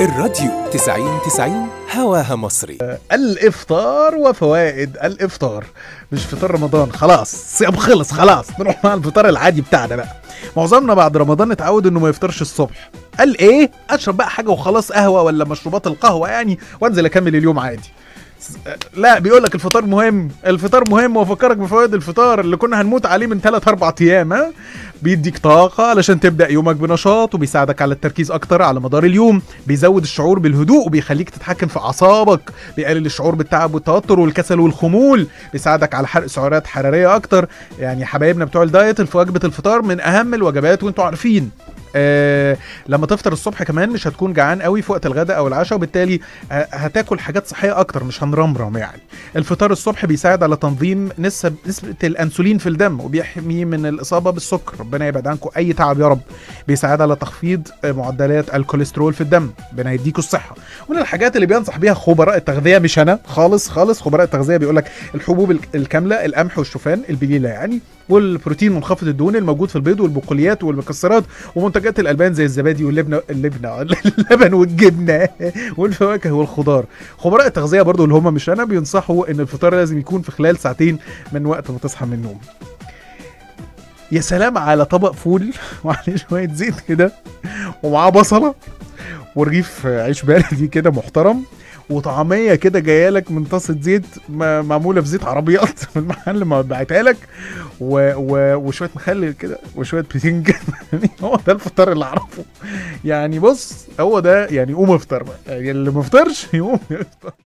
الراديو 90 90 هواها مصري الافطار وفوائد الافطار مش فطار رمضان خلاص صيام خلص خلاص نروح مع الفطار العادي بتاعنا بقى معظمنا بعد رمضان اتعود انه ما يفطرش الصبح قال ايه اشرب بقى حاجه وخلاص قهوه ولا مشروبات القهوه يعني وانزل اكمل اليوم عادي لا بيقول لك الفطار مهم الفطار مهم وافكرك بفوائد الفطار اللي كنا هنموت عليه من 3 4 ايام ها بيديك طاقة علشان تبدأ يومك بنشاط وبيساعدك على التركيز أكتر على مدار اليوم بيزود الشعور بالهدوء وبيخليك تتحكم في أعصابك بيقلل الشعور بالتعب والتوتر والكسل والخمول بيساعدك على حرق سعرات حرارية أكتر يعني حبايبنا بتوع الدايت في وجبة الفطار من أهم الوجبات وانتوا عارفين آه لما تفطر الصبح كمان مش هتكون جعان قوي في وقت الغداء او العشاء وبالتالي آه هتاكل حاجات صحيه اكتر مش هنرمرم يعني الفطار الصبح بيساعد على تنظيم نسب نسبه الانسولين في الدم وبيحمي من الاصابه بالسكر ربنا يبعد عنكم اي تعب يا رب بيساعد على تخفيض آه، معدلات الكوليسترول في الدم ربنا يديكوا الصحه ومن الحاجات اللي بينصح بيها خبراء التغذيه مش انا خالص خالص خبراء التغذيه بيقول لك الحبوب الك- الكامله القمح والشوفان البليله يعني والبروتين منخفض الدهون الموجود في البيض والبقوليات والمكسرات ومنتجات الالبان زي الزبادي واللبنه اللبنه اللبن والجبنه والفواكه والخضار خبراء التغذيه برضو اللي هم مش انا بينصحوا ان الفطار لازم يكون في خلال ساعتين من وقت ما تصحى من النوم يا سلام على طبق فول وعليه شويه زيت كده ومعاه بصله ورغيف عيش بلدي كده محترم وطعميه كده جايه لك من طاسه زيت م- معموله في زيت عربيات في المحل ما بعتها لك و... و... وشويه مخلل كده وشويه بتنج هو ده الفطار اللي اعرفه يعني بص هو ده يعني قوم افطر بقى يعني اللي ما فطرش يقوم يفطر